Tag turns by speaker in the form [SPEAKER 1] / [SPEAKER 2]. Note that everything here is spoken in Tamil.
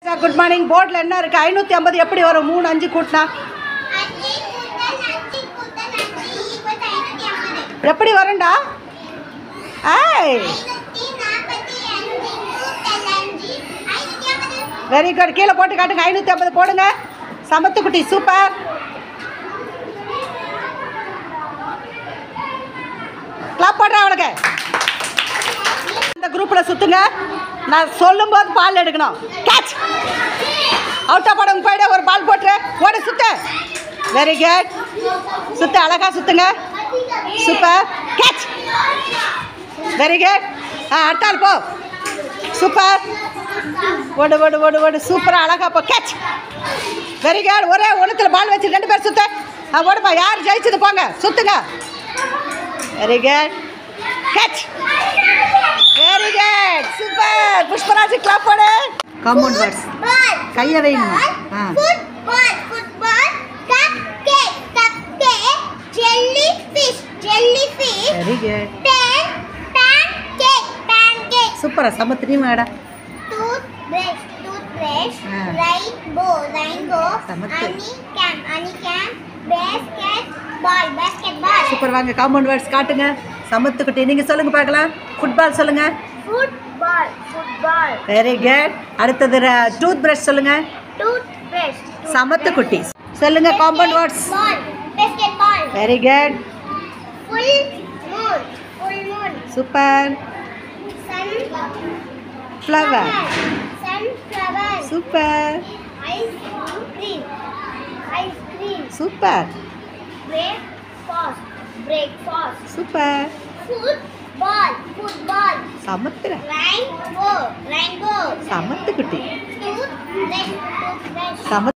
[SPEAKER 1] சார் குட் மார்னிங் போர்டில் என்ன இருக்குது ஐநூற்றி ஐம்பது எப்படி வரும் மூணு அஞ்சு கூட்டினா
[SPEAKER 2] அஞ்சு கூட்டல் அஞ்சு கூட்டல் அஞ்சு ஈக்குவல் ஐநூற்றி ஐம்பது
[SPEAKER 1] எப்படி வரும்டா ஏய்
[SPEAKER 2] ஐநூற்றி நாற்பத்தி அஞ்சு கூட்டல் அஞ்சு ஐநூற்றி ஐம்பது
[SPEAKER 1] வெரி குட் கீழே போட்டு காட்டுங்க ஐநூற்றி ஐம்பது போடுங்க சமத்துக்குட்டி சூப்பர் கிளாப் பண்ணுறேன் அவனுக்கு இந்த குரூப்பில் சுற்றுங்க நான் சொல்லும்போது பால் எடுக்கணும் கேட்ச் அவுட்டா படம் போயிட ஒரு பால் போட்டுரு ஓட சுத்து வெரி குட் சுத்து அழகா சுத்துங்க சூப்பர் கேட்ச் வெரி குட் ஆ அடுத்த ஆள் போ சூப்பர் ஓடு ஓடு ஓடு ஓடு சூப்பராக அழகா போ கேட்ச் வெரி குட் ஒரே ஒன்றுத்தில் பால் வச்சு ரெண்டு பேர் சுத்த ஆ ஓடுப்பா யார் ஜெயிச்சது போங்க சுத்துங்க very good catch very good super Pushparaj clap போடு காம்பவுண்ட் வேர்ட்ஸ்
[SPEAKER 2] பால்
[SPEAKER 1] கையை வைங்க ஆ
[SPEAKER 2] football football cup cake cup cake jelly fish jelly fish
[SPEAKER 1] very good
[SPEAKER 2] pen pan cake pan cake
[SPEAKER 1] சூப்பரா சமத்திரியும் மேடா
[SPEAKER 2] டூத் பிரஷ் டூத் பிரஷ்
[SPEAKER 1] ஆ.
[SPEAKER 2] ரெயின்போ ரெயின்போ
[SPEAKER 1] சமத்து.
[SPEAKER 2] Honey comb honey comb basket ball basket ball
[SPEAKER 1] super வாங்க காம்பவுண்ட் வேர்ட்ஸ் காட்டுங்க சமத்துக்குட்டி நீங்கள் சொல்லுங்க பார்க்கலாம் ஃபுட்பால் சொல்லுங்க
[SPEAKER 2] ஃபுட்பால் ஃபுட்பால்
[SPEAKER 1] வெரி குட் அடுத்தது டூத் பிரஷ் சொல்லுங்க
[SPEAKER 2] டூத் பிரஷ்
[SPEAKER 1] சமத்துக்குட்டி சொல்லுங்க compound words
[SPEAKER 2] ball basket ball
[SPEAKER 1] very good
[SPEAKER 2] full moon full moon
[SPEAKER 1] super
[SPEAKER 2] sun
[SPEAKER 1] flower
[SPEAKER 2] sunflower
[SPEAKER 1] super
[SPEAKER 2] ice cream ice cream
[SPEAKER 1] super
[SPEAKER 2] breakfast breakfast
[SPEAKER 1] super
[SPEAKER 2] football football
[SPEAKER 1] சமத்துற
[SPEAKER 2] ரெயின்போ ரெயின்போ
[SPEAKER 1] சமத்துக்குட்டி
[SPEAKER 2] டூத் பிரஷ் டூத் பிரஷ்
[SPEAKER 1] சம